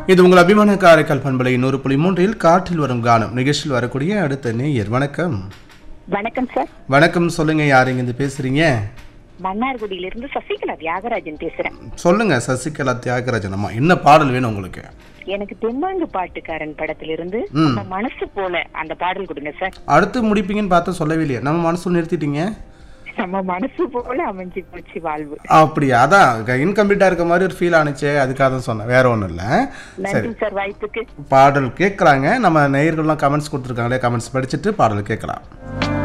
இது உங்கள் அபிமான காரைக்கால் பண்பலை நூறு புள்ளி மூன்றில் காற்றில் வரும் கானம் நிகழ்ச்சியில் வரக்கூடிய அடுத்த நேயர் வணக்கம் வணக்கம் சார் வணக்கம் சொல்லுங்க யார் இருந்து பேசுறீங்க மன்னார்குடியிலிருந்து சசிகலா தியாகராஜன் பேசுறேன் சொல்லுங்க சசிகலா தியாகராஜன் அம்மா என்ன பாடல் வேணும் உங்களுக்கு எனக்கு தெம்மாங்கு பாட்டுக்காரன் படத்திலிருந்து ம். நம்ம மனசு போல அந்த பாடல் கொடுங்க சார் அடுத்து முடிப்பீங்கன்னு பார்த்தா சொல்லவே இல்லையா நம்ம மனசு நிறுத்திட்டீங்க நம்ம மனசு போல அமைஞ்சு போச்சு வாழ்வு அப்படியா அதான் இன்கம்ப்ளீட்டாக இருக்க மாதிரி ஒரு ஃபீல் ஆனிச்சே அதுக்காக தான் சொன்னேன் வேற ஒன்றும் இல்லை சரி நன்றி சார் வாய்ப்புக்கு பாடல் கேட்குறாங்க நம்ம நேயர்கள்லாம் கமெண்ட்ஸ் கொடுத்துருக்காங்களே கமெண்ட்ஸ் படிச்சுட்டு பாடல் கேட்கலாம்